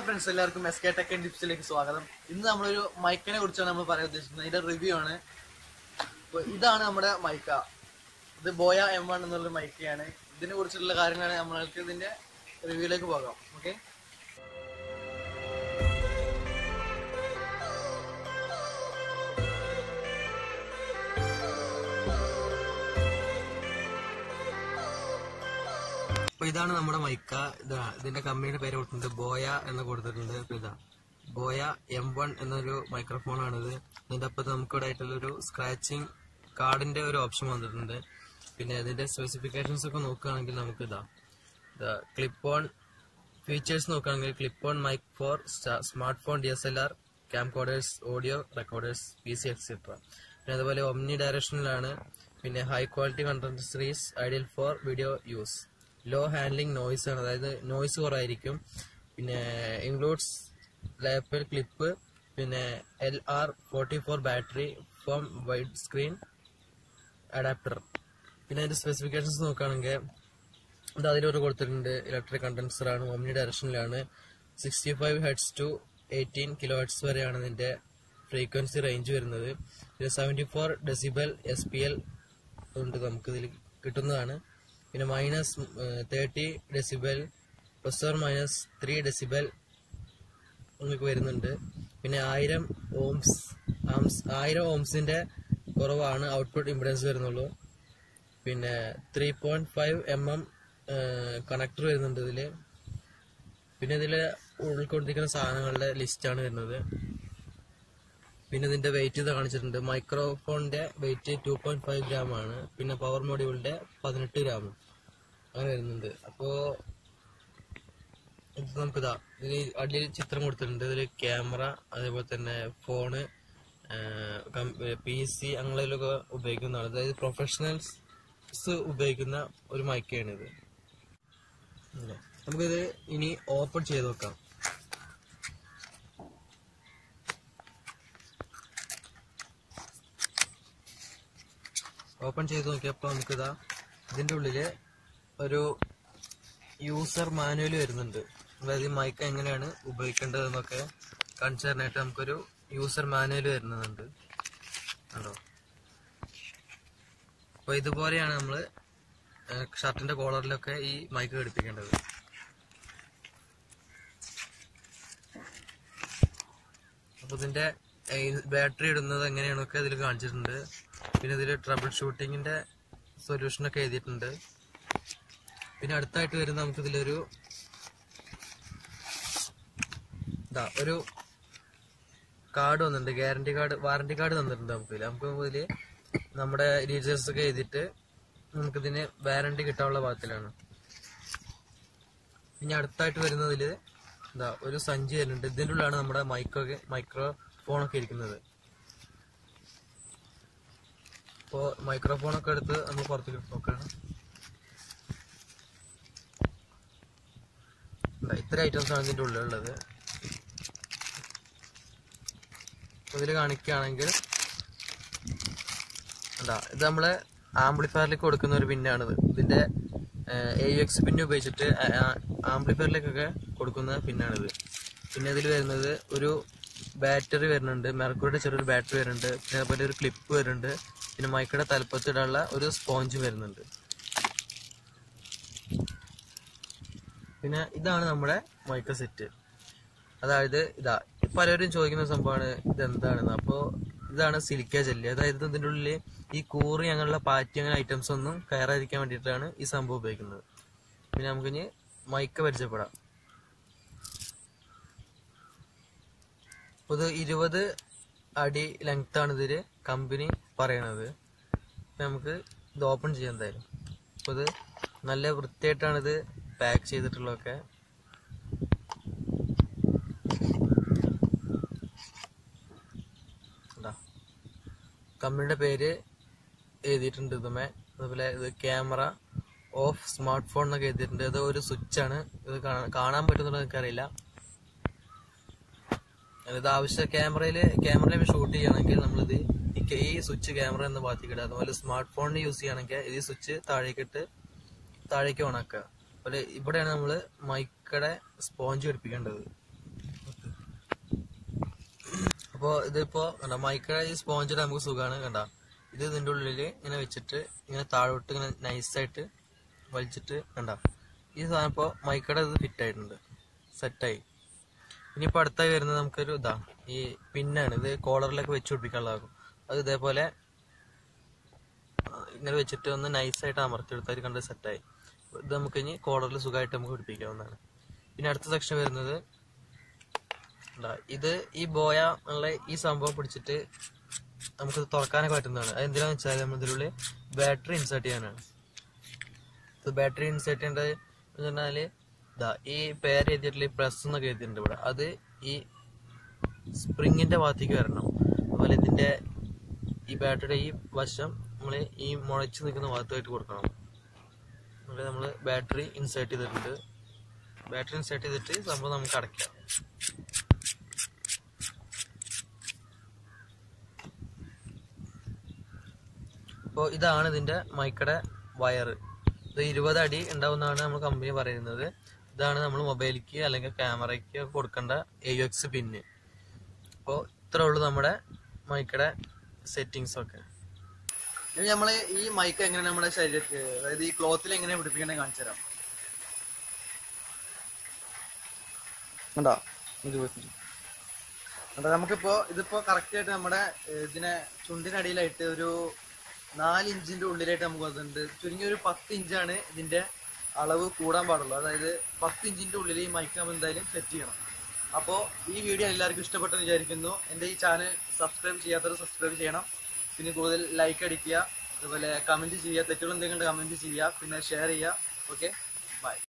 Friends എല്ലാവർക്കും S K tech ടിപ്സിലേക്ക് സ്വാഗതം ഇന്ന് നമ്മളൊരു മൈക്കിനെ കുറിച്ചാണ് നമ്മൾ പറയാൻ ഉദ്ദേശിക്കുന്നത് ഇതിന്റെ റിവ്യൂ ആണ് അപ്പൊ ഇതാണ് നമ്മുടെ മൈക്ക ഇത് ബോയ എം വൺ എന്നുള്ള മൈക്കയാണ് ഇതിനെ കുറിച്ചുള്ള കാര്യങ്ങളാണ് നമ്മൾക്ക് ഇതിന്റെ റിവ്യൂയിലേക്ക് പോകാം ഓക്കെ അപ്പൊ ഇതാണ് നമ്മുടെ മൈക്ക ഇതാ ഇതിന്റെ കമ്പനിയുടെ പേര് കൊടുത്തിട്ടുണ്ട് ബോയ എന്ന് കൊടുത്തിട്ടുണ്ട് ഇപ്പൊ ഇതാ ബോയ എം വൺ എന്നൊരു മൈക്രോഫോൺ ആണിത് ഇതിന്റെ അപ്പുറത്ത് നമുക്ക് ഇവിടെ ആയിട്ടുള്ള ഒരു സ്ക്രാച്ചിങ് കാർഡിന്റെ ഒരു ഓപ്ഷൻ വന്നിട്ടുണ്ട് പിന്നെ ഇതിന്റെ സ്പെസിഫിക്കേഷൻസ് ഒക്കെ നോക്കുകയാണെങ്കിൽ നമുക്ക് ഇതാ ക്ലിപ്പ് ഓൺ ഫീച്ചേഴ്സ് നോക്കുകയാണെങ്കിൽ clip on mike for smart phone D S L R camcorders audio recorders P C etcetera പിന്നെ അതുപോലെ ഒമ്നി ഡയറക്ഷനിലാണ് പിന്നെ high quality content series ideal for video use low handling noise ആണ് അതായത് noise കുറവായിരിക്കും പിന്നെ includes lapel clip പിന്നെ L R forty four battery foam wide screen adapter പിന്നെ അതിന്റെ സ്പെസിഫിക്കേഷൻസ് നോക്കുകയാണെങ്കിൽ ഇത് അതിലൊരു കൊടുത്തിട്ടുണ്ട് ഇലക്ട്രിക് കണ്ടൻസർ ആണ് omni ഡയറക്ഷനിലാണ് sixty five hertz to eighteen kilo hertz വരെയാണ് ഇതിന്റെ ഫ്രീക്വൻസി റേഞ്ച് വരുന്നത് പിന്നെ seventy four decibel S P L ഉണ്ട് നമുക്ക് ഇതിൽ കിട്ടുന്നതാണ് പിന്നെ minus thirty decibel plus or minus three decibel നിങ്ങൾക്ക് വരുന്നുണ്ട് പിന്നെ ആയിരം ഓംസ് ആംസ് ആയിരം ഓംസിന്റെ കുറവാണ് ഔട്ട്പുട്ട് ഇമ്പിഡൻസ് വരുന്നുള്ളൂ പിന്നെ three point five M M connector വരുന്നുണ്ട് ഇതില് പിന്നെ ഇതില് ഉൾക്കൊണ്ടിരിക്കുന്ന സാധനങ്ങളുടെ ലിസ്റ്റാണ് വരുന്നത് പിന്നെ ഇതിന്റെ വെയിറ്റ് ഇത് കാണിച്ചിട്ടുണ്ട് മൈക്രോഫോണിന്റെ weight two point five gram ആണ് പിന്നെ പവർ മോഡ്യൂളിന്റെ പതിനെട്ട് ഗ്രാം അങ്ങനെ വരുന്നുണ്ട് അപ്പോ ഇത് നമുക്കിതാ ഇതിൽ അടിയിൽ ചിത്രം കൊടുത്തിട്ടുണ്ട് ഇതിൽ ക്യാമറ അതേപോലെ തന്നെ ഫോണ് പി സി അങ്ങനെയൊക്കെ ഉപയോഗിക്കുന്നതാണ് അതായത് പ്രൊഫഷണൽസ് ഉപയോഗിക്കുന്ന ഒരു മൈക്കാണ് ഇത് ഇങ്ങനെ. നമുക്കിത് ഇനി ഓപ്പൺ ചെയ്ത് നോക്കാം ഓപ്പൺ ചെയ്ത് നോക്കിയപ്പോൾ നമുക്കിതാ ഇതിന്റെ ഉള്ളില് ഒരു യൂസർ മാനുവൽ വരുന്നുണ്ട് അതായത് ഈ മൈക്ക് എങ്ങനെയാണ് ഉപയോഗിക്കേണ്ടതെന്നൊക്കെ കാണിച്ചു തരാനായിട്ട് നമുക്കൊരു യൂസർ മാനുവൽ വരുന്നുണ്ട് കണ്ടോ അപ്പൊ ഇതുപോലെയാണ് നമ്മള് ഷർട്ടിന്റെ കോളറിലൊക്കെ ഈ മൈക്ക് ഘടിപ്പിക്കേണ്ടത് അപ്പൊ ഇതിന്റെ ബാറ്ററി ഇടുന്നത് എങ്ങനെയാണൊക്കെ ഇതിൽ കാണിച്ചിട്ടുണ്ട് പിന്നെ ഇതിൽ ട്രബിൾ ഷൂട്ടിങ്ങിന്റെ സൊല്യൂഷൻ ഒക്കെ എഴുതിയിട്ടുണ്ട് പിന്നെ അടുത്തായിട്ട് വരുന്ന നമുക്ക് ഇതിലൊരു ഇതാ ഒരു കാർഡ് വന്നിട്ടുണ്ട് ഗ്യാരണ്ടി കാർഡ് വാറണ്ടി കാർഡ് തന്നിട്ടുണ്ട് നമുക്ക് ഇതില്. നമുക്ക് ഇതില് നമ്മുടെ ഡീറ്റെയിൽസ് ഒക്കെ എഴുതിയിട്ട് നമുക്കിതിന് വാറണ്ടി കിട്ടാനുള്ള ഭാഗത്തിലാണ് പിന്നെ അടുത്തായിട്ട് വരുന്നതില് എന്താ ഒരു സഞ്ചി വരുന്നുണ്ട് ഇതിൻ്റെ ഉള്ളിലാണ് നമ്മുടെ മൈക്രോ മൈക്രോ ഫോണൊക്കെ ഇരിക്കുന്നത് അപ്പോൾ മൈക്രോഫോണൊക്കെ എടുത്ത് നമ്മൾ പുറത്തേക്ക് നോക്കുകയാണ് ഇതാ, ഇത്ര ഐറ്റംസ് ആണ് ഇതിന്റെ ഉള്ളിലുള്ളത് ഇതിൽ കാണിക്കുകയാണെങ്കിൽ എന്താ ഇത് നമ്മളെ ആംപ്ലിഫയറിലേക്ക് കൊടുക്കുന്ന ഒരു പിന്നാണിത് ഇതിന്റെ എ യു എക്സ് പിന്ന് ഉപയോഗിച്ചിട്ട് ആംപ്ലിഫയറിലേക്കൊക്കെ കൊടുക്കുന്ന പിന്നാണിത് പിന്നെ ഇതിൽ വരുന്നത് ഒരു ബാറ്ററി വരുന്നുണ്ട് മെർക്കുറിയുടെ ചെറിയൊരു ബാറ്ററി വരുന്നുണ്ട് പിന്നെ അതുപോലെ ഒരു ക്ലിപ്പ് വരുന്നുണ്ട് പിന്നെ മൈക്കയുടെ തലപ്പത്തിടാനുള്ള ഒരു സ്പോഞ്ച് വരുന്നുണ്ട് പിന്നെ ഇതാണ് നമ്മുടെ മൈക്ക സെറ്റ് അതായത് ഇതാ പലരും ചോദിക്കുന്ന സംഭവമാണ് ഇത് എന്താണെന്ന് അപ്പോൾ ഇതാണ് സിലിക്ക ജെല്ലി അതായത് ഇതിൻ്റെ ഉള്ളിൽ ഈ കൂറി അങ്ങനെയുള്ള പാറ്റി അങ്ങനെ ഐറ്റംസ് ഒന്നും കയറാതിരിക്കാൻ വേണ്ടിയിട്ടാണ് ഈ സംഭവം ഉപയോഗിക്കുന്നത് പിന്നെ നമുക്കിനി മൈക്ക പരിചയപ്പെടാം ഇത് ഇരുപത് അടി ലെങ്ത് ആണ് ഇതില് കമ്പനി പറയണത് നമുക്ക് ഇത് ഓപ്പൺ ചെയ്യാം എന്തായാലും അപ്പോൾ ഇത് നല്ല വൃത്തിയായിട്ടാണ് ഇത് പാക്ക് ചെയ്തിട്ടുള്ളതൊക്കെ ഇതാ. കമ്പനിയുടെ പേര് എഴുതിയിട്ടുണ്ട് ഇതുമേ അതുപോലെ ഇത് ക്യാമറ ഓഫ് സ്മാർട്ട് ഫോൺ എന്നൊക്കെ എഴുതിയിട്ടുണ്ട് ഇത് ഒരു സ്വിച്ച് ആണ് ഇത് കാണാൻ- കാണാൻ പറ്റുന്നുണ്ടോ എനിക്കറിയില്ല ഇത് ആവശ്യ ക്യാമറയിൽ ക്യാമറയിൽ ഷൂട്ട് ചെയ്യണമെങ്കിൽ നമ്മളിത് ഈ ക- ഈ സ്വിച്ച് ക്യാമറ എന്ന് ഭാഗത്തേക്ക് അതുപോലെ സ്മാർട്ട് ഫോണിൽ യൂസ് ചെയ്യണമെങ്കിൽ ഈ സ്വിച്ച് താഴേക്കിട്ട് താഴേക്ക് ഓണാക്കുക അതുപോലെ ഇവിടെയാണ് നമ്മൾ മൈക്കടെ സ്പോഞ്ച് ഘടിപ്പിക്കേണ്ടത് അപ്പോ ഇതിപ്പോ കണ്ട മൈക്കയുടെ ഈ സ്പോഞ്ചിന്റെ നമുക്ക് സുഖമാണ് കണ്ട ഇത് ഇതിന്റെ ഉള്ളില് ഇങ്ങനെ വെച്ചിട്ട് ഇങ്ങനെ താഴോട്ട് ഇങ്ങനെ നൈസായിട്ട് വലിച്ചിട്ട് കണ്ട ഈ സാധനം ഇപ്പോ മൈക്കയുടെ ഇത് ഫിറ്റ് ആയിട്ടുണ്ട് സെറ്റായി ഇനിയിപ്പോ അടുത്തായി വരുന്നത് നമുക്കൊരു ഇതാ ഈ പിന്നാണ് ഇത് കോളറിലൊക്കെ വെച്ച് പിടിപ്പിക്കാനുള്ളതാകും അത് ഇതേപോലെ ആ, ഇങ്ങനെ വെച്ചിട്ട് ഒന്ന് നൈസായിട്ട് അമർത്തിയെടുത്താൽ കണ്ട് സെറ്റായി ഇത് നമുക്ക് ഇനി കോളറിൽ സുഖമായിട്ട് നമുക്ക് പിടിപ്പിക്കാവുന്നതാണ് പിന്നെ അടുത്ത സെക്ഷൻ വരുന്നത് ഇതാ, ഇത് ഈ ബോയ ഉള്ള ഈ സംഭവം പിടിച്ചിട്ട് നമുക്ക് തുറക്കാനൊക്കെ പറ്റുന്നതാണ് അത് എന്തിനാന്ന് വെച്ചാൽ നമ്മൾ ഇതിനുള്ളിൽ ബാറ്ററി ഇൻസേർട്ട് ചെയ്യാനാണ് ഇത് ബാറ്ററി ഇൻസേർട്ട് ചെയ്യേണ്ടത് എന്ന് പറഞ്ഞാല് ഇതാ ഈ പേര് എഴുതിയിട്ടുള്ള പ്ലസ് എന്നൊക്കെ എഴുതിയിട്ടുണ്ട് ഇവിടെ അത് ഈ സ്പ്രിങ്ങിന്റെ ഭാഗത്തേക്ക് വരണം അതുപോലെ ഇതിന്റെ ഈ ബാറ്ററിയുടെ ഈ വശം നമ്മൾ ഈ മുളച്ച് നിൽക്കുന്ന ഭാഗത്തായിട്ട് കൊടുക്കണം അതുപോലെ നമ്മൾ ബാറ്ററി ഇൻസേർട്ട് ചെയ്തിട്ടുണ്ട് ബാറ്ററി ഇൻസേർട്ട് ചെയ്തിട്ട് സംഭവം നമുക്ക് അടയ്ക്കാം അപ്പോൾ ഇതാണ് ഇതിന്റെ മൈക്കയുടെ വയർ ഇത് ഇരുപത് അടി ഉണ്ടാവുന്നതാണ് നമ്മൾ കമ്പനി പറയുന്നത് ഇതാണ് നമ്മൾ മൊബൈലിക്ക് അല്ലെങ്കിൽ ക്യാമറയ്ക്ക് കൊടുക്കേണ്ട എ യു എക്സ് പിന്ന് അപ്പോൾ ഇത്രേ ഉള്ളൂ നമ്മുടെ മൈക്കയുടെ സെറ്റിങ്സ് ഒക്കെ ഇനി നമ്മള് ഈ മൈക്ക് എങ്ങനെ നമ്മുടെ ശരീരത്തിൽ അതായത് ഈ ക്ലോത്തിൽ എങ്ങനെ പിടിപ്പിക്കണേ കാണിച്ചു തരാം കണ്ടോ ഇത് വെച്ചിട്ട്. കണ്ടോ നമുക്കിപ്പോ ഇതിപ്പോ കറക്റ്റ് ആയിട്ട് നമ്മുടെ ഏഹ്, ഇതിനെ ചുണ്ടിനടിയിലായിട്ട് ഒരു നാല് ഇഞ്ചിന്റെ ഉള്ളിലായിട്ട് നമുക്ക് അതുണ്ട് ചുരുങ്ങി ഒരു പത്ത് ഇഞ്ചാണ് ഇതിന്റെ അളവ് കൂടാൻ പാടുള്ളൂ അതായത് പത്ത് ഇഞ്ചിന്റെ ഉള്ളിൽ ഈ മൈക്ക് നമ്മൾ എന്തായാലും സെറ്റ് ചെയ്യണം അപ്പോൾ ഈ വീഡിയോ എല്ലാവർക്കും ഇഷ്ടപ്പെട്ടെന്ന് വിചാരിക്കുന്നു എൻ്റെ ഈ ചാനൽ സബ്സ്ക്രൈബ് ചെയ്യാത്തവർ സബ്സ്ക്രൈബ് ചെയ്യണം പിന്നെ കൂടുതൽ ലൈക്ക് അടിക്കുക അതുപോലെ കമന്റ് ചെയ്യുക തെറ്റുകൾ എന്തെങ്കിലും കമന്റ് ചെയ്യുക പിന്നെ ഷെയർ ചെയ്യുക ഓക്കെ ബൈ